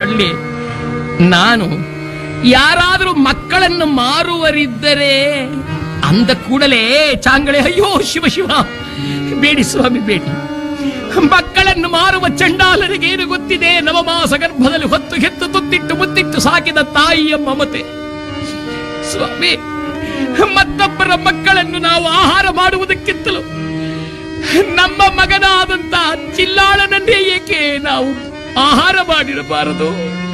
ಮಾಡಲಿ ನಾನು ಯಾರಾದರೂ ಮಕ್ಕಳನ್ನು ಮಾರುವರಿದ್ದರೆ ಅಂದ ಕೂಡಲೇ ಚಾಂಗಳೆ ಅಯ್ಯೋ ಶಿವ ಶಿವ ಬೇಡಿ ಸ್ವಾಮಿ ಬೇಡಿ ಮಕ್ಕಳನ್ನು ಮಾರುವ ಚಂಡಾಲರಿಗೆ ಏನು ಗೊತ್ತಿದೆ ನವಮಾಸ ಗರ್ಭದಲ್ಲಿ ಹೊತ್ತು ಹೆತ್ತು ತುತ್ತಿಟ್ಟು ಮುತ್ತಿಟ್ಟು ಸಾಕಿದ ತಾಯಿಯ ಮಮತೆ ಸ್ವಾಮಿ ಮತ್ತೊಬ್ಬರ ಮಕ್ಕಳನ್ನು ನಾವು ಆಹಾರ ಮಾಡುವುದಕ್ಕಿಂತಲೂ ನಮ್ಮ ಮಗನಾದಂತ ಚಿಲ್ಲಾಳನನ್ನೇ ಏಕೆ ನಾವು ಆಹಾರ ಮಾಡಿರಬಾರದು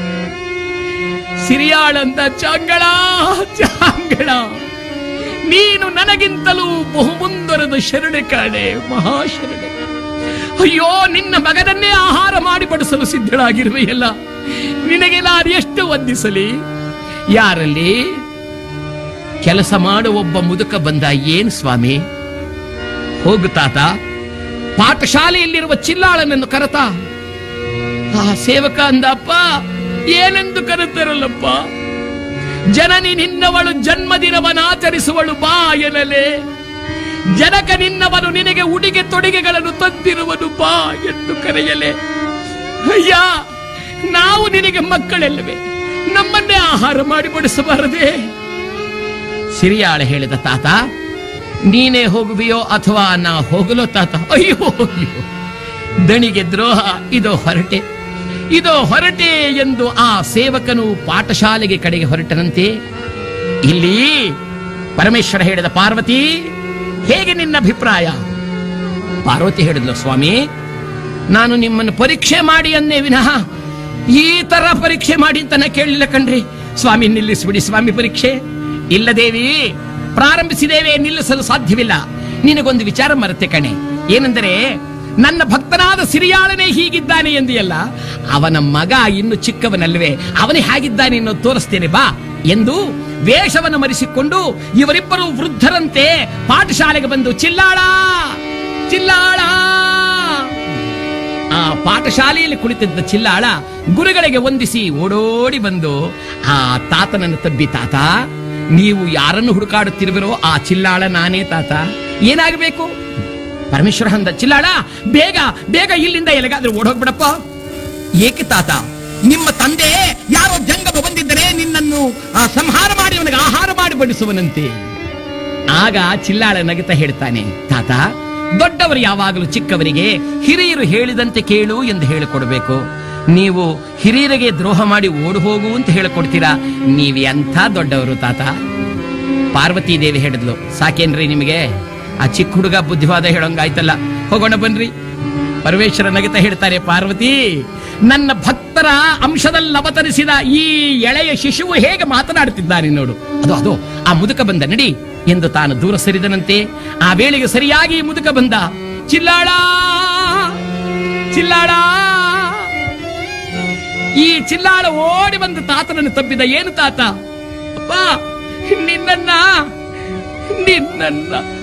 ಸಿರಿಯಾಳಂದ ಚಾಂಗಳ ಚಾಂಗಳ ನೀನು ನನಗಿಂತಲೂ ಬಹು ಮುಂದುವರೆದ ಶರಣೆ ಕಾಣೆ ಮಹಾಶರಣೆ ಅಯ್ಯೋ ನಿನ್ನ ಮಗನನ್ನೇ ಆಹಾರ ಮಾಡಿ ಬಡಿಸಲು ಸಿದ್ಧಳಾಗಿರುವೆಯಲ್ಲ ನಿನಗೆ ನಾನು ಎಷ್ಟು ವಂದಿಸಲಿ ಯಾರಲ್ಲಿ ಕೆಲಸ ಮಾಡುವ ಒಬ್ಬ ಮುದುಕ ಬಂದ ಏನ್ ಸ್ವಾಮಿ ಹೋಗು ತಾತ ಪಾಠಶಾಲೆಯಲ್ಲಿರುವ ಚಿಲ್ಲಾಳನನ್ನು ಕರತ ಆ ಸೇವಕ ಅಂದಪ್ಪ ಏನೆಂದು ಕರೆತರಲ್ಲಪ್ಪ ಜನನಿ ನಿನ್ನವಳು ಜನ್ಮದಿನವನ್ನಾಚರಿಸುವಳು ಬಾ ಎನ್ನಲೆ ಜನಕ ನಿನ್ನವನು ನಿನಗೆ ಉಡಿಗೆ ತೊಡಿಗೆಗಳನ್ನು ತಂದಿರುವನು ಬಾ ಎಂದು ಕರೆಯಲೆ ಅಯ್ಯ ನಾವು ನಿನಗೆ ಮಕ್ಕಳೆಲ್ಲವೇ ನಮ್ಮನ್ನೇ ಆಹಾರ ಮಾಡಿ ಬಡಿಸಬಾರದೆ ಸಿರಿಯಾಳ ಹೇಳಿದ ತಾತ ನೀನೇ ಹೋಗುವೆಯೋ ಅಥವಾ ನಾ ಹೋಗಲೋ ತಾತ ಅಯ್ಯೋ ಅಯ್ಯೋ ದಣಿಗೆ ದ್ರೋಹ ಇದು ಹೊರಟೆ ಇದು ಹೊರಟೆ ಎಂದು ಆ ಸೇವಕನು ಪಾಠಶಾಲೆಗೆ ಕಡೆಗೆ ಹೊರಟನಂತೆ ಇಲ್ಲಿ ಪರಮೇಶ್ವರ ಹೇಳಿದ ಪಾರ್ವತಿ ಹೇಗೆ ನಿನ್ನ ಅಭಿಪ್ರಾಯ ಪಾರ್ವತಿ ಹೇಳಿದ್ಲು ಸ್ವಾಮಿ ನಾನು ನಿಮ್ಮನ್ನು ಪರೀಕ್ಷೆ ಮಾಡಿ ಅನ್ನೇ ವಿನಃ ಈ ತರ ಪರೀಕ್ಷೆ ಮಾಡಿ ಅಂತ ನಾ ಕೇಳಲಿಲ್ಲ ಕಣ್ರಿ ಸ್ವಾಮಿ ನಿಲ್ಲಿಸ್ಬಿಡಿ ಸ್ವಾಮಿ ಪರೀಕ್ಷೆ ಇಲ್ಲ ದೇವಿ ಪ್ರಾರಂಭಿಸಿದೇವೆ ನಿಲ್ಲಿಸಲು ಸಾಧ್ಯವಿಲ್ಲ ನಿನಗೊಂದು ವಿಚಾರ ಮರತೆ ಕಣೆ ಏನೆಂದರೆ ನನ್ನ ಭಕ್ತನಾದ ಸಿರಿಯಾಳನೇ ಹೀಗಿದ್ದಾನೆ ಎಂದು ಅಲ್ಲ ಅವನ ಮಗ ಇನ್ನು ಚಿಕ್ಕವನಲ್ವೇ ಅವನೇ ಹೇಗಿದ್ದಾನೆ ಅನ್ನೋದು ತೋರಿಸ್ತೇನೆ ಬಾ ಎಂದು ವೇಷವನ್ನು ಮರೆಸಿಕೊಂಡು ಇವರಿಬ್ಬರು ವೃದ್ಧರಂತೆ ಪಾಠಶಾಲೆಗೆ ಬಂದು ಚಿಲ್ಲಾಳ ಚಿಲ್ಲಾಳ ಆ ಪಾಠಶಾಲೆಯಲ್ಲಿ ಕುಳಿತಿದ್ದ ಚಿಲ್ಲಾಳ ಗುರುಗಳಿಗೆ ವಂದಿಸಿ ಓಡೋಡಿ ಬಂದು ಆ ತಾತನನ್ನು ತಬ್ಬಿ ತಾತ ನೀವು ಯಾರನ್ನು ಹುಡುಕಾಡುತ್ತಿರುವಿರೋ ಆ ಚಿಲ್ಲಾಳ ನಾನೇ ತಾತ ಏನಾಗಬೇಕು ಪರಮೇಶ್ವರ ಅಂದ ಚಿಲ್ಲಾಳ ಬೇಗ ಬೇಗ ಇಲ್ಲಿಂದ ಎಲ್ಲಿಗಾದ್ರೂ ಓಡೋಗ್ಬಿಡಪ್ಪ ಏಕೆ ತಾತ ನಿಮ್ಮ ತಂದೆ ಯಾರೋ ಜಂಗಮ ಬಂದಿದ್ದರೆ ನಿನ್ನನ್ನು ಆ, ಸಂಹಾರ ಮಾಡಿ ಅವನಿಗೆ ಆಹಾರ ಮಾಡಿ ಬಡಿಸುವನಂತೆ ಆಗ ಚಿಲ್ಲಾಳ ನಗುತ್ತಾ ಹೇಳ್ತಾನೆ ತಾತ ದೊಡ್ಡವರು ಯಾವಾಗಲೂ ಚಿಕ್ಕವರಿಗೆ ಹಿರಿಯರು ಹೇಳಿದಂತೆ ಕೇಳು ಎಂದು ಹೇಳಿಕೊಡ್ಬೇಕು ನೀವು ಹಿರಿಯರಿಗೆ ದ್ರೋಹ ಮಾಡಿ ಓಡು ಹೋಗು ಅಂತ ಹೇಳಿಕೊಡ್ತೀರಾ ನೀವು ಎಂಥ ದೊಡ್ಡವರು ತಾತ ಪಾರ್ವತಿ ದೇವಿ ಹೇಳಿದ್ಲು ಸಾಕೇನ್ರಿ ನಿಮಗೆ ಆ ಚಿಕ್ಕ ಹುಡುಗ ಬುದ್ಧಿವಾದ ಹೇಳೋಂಗಾಯ್ತಲ್ಲ ಹೋಗೋಣ ಬನ್ರಿ ಪರಮೇಶ್ವರ ನಗುತ್ತಾ ಹೇಳ್ತಾರೆ ಪಾರ್ವತಿ ನನ್ನ ಭಕ್ತರ ಅಂಶದಲ್ಲಿ ಅವತರಿಸಿದ ಈ ಎಳೆಯ ಶಿಶುವು ಹೇಗೆ ಮಾತನಾಡುತ್ತಿದ್ದಾನೆ ನೋಡು ಅದು ಅದು ಆ ಮುದುಕ ಬಂದ ನಡಿ ಎಂದು ತಾನು ದೂರ ಸರಿದನಂತೆ ಆ ವೇಳೆಗೆ ಸರಿಯಾಗಿ ಈ ಮುದುಕ ಬಂದ ಚಿಲ್ಲಾಳ ಚಿಲ್ಲಾಳ ಈ ಚಿಲ್ಲಾಳ ಓಡಿ ಬಂದು ತಾತನನ್ನು ತಬ್ಬಿದ ಏನು ತಾತ ಅಪ್ಪ ನಿನ್ನನ್ನ ನಿನ್ನನ್ನ